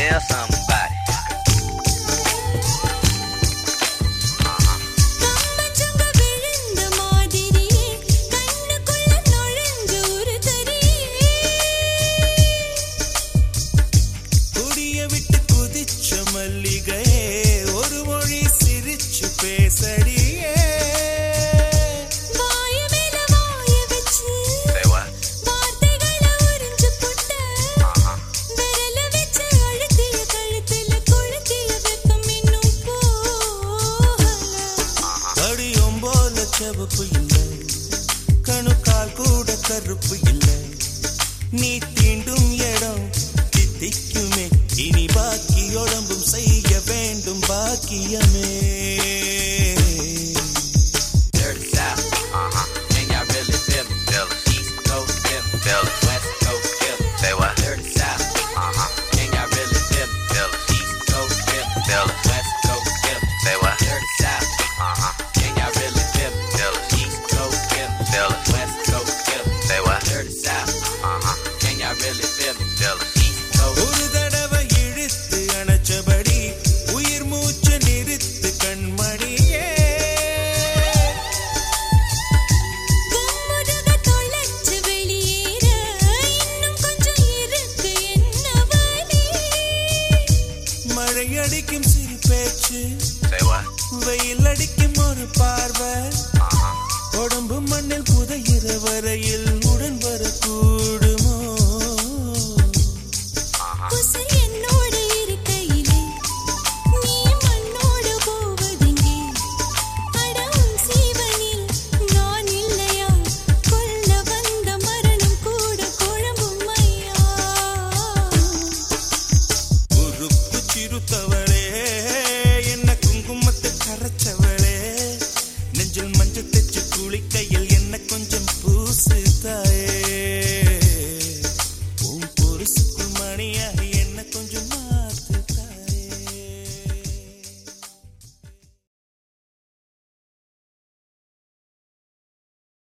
tell somebody. கம்பஞ்சங்க விழுந்த மாதிரியே கண்ணுக்குள்ள நுழைஞ்ச ஒரு கரியே குடிய விட்டு குதிச்ச மல்லிகையே ஒரு மொழி சிரிச்சு பேசடியே வாய மேல வாய வச்சு Say what? வார்த்தைகளை உறிஞ்சு புட்ட Uh-huh. விரல வச்சு அழுத்திய கழுத்துல கொளுத்திய வெப்பம் இன்னும் போகல கடியும் போல செவப்பு இல்லை கணுக்கால் கூட கருப்பு இல்லை நீ தீண்டும் இடம் தித்திக்குமே இனி பாக்கி உடம்பும் செய்ய வேண்டும் பாக்கியமே Dirty South. Uh-huh. Can y'all really feel me? Feel it. East Coast feel me? Feel it. West Coast feel me? Say what? Dirty South. Uh-huh. Can y'all really feel me? Feel it. East Coast feel me? Feel it. West Coast feel me? Say what? Dirty South. Uh-huh. Can y'all really feel me? Feel it. East Coast feel me? Feel it. West Coast feel me? Say what? Dirty South. Uh-huh. Can y'all really feel me? Feel it. East Coast. ஒரு தடவை இழுத்து அணைச்சபடி உயிர் மூச்சு நிறுத்து கண்மணியே கும்முடுக தொலைச்சு வெளியேற இன்னும் கொஞ்சம் இருக்கு என்ன வழி மழை அடிக்கும் சிறு பேச்சு Say what? வெயில் அடிக்கும் ஒரு பார்வை Uh-huh. உடம்பு மண்ணில் புதையிற வரையில் உடன் வரக்கூடும்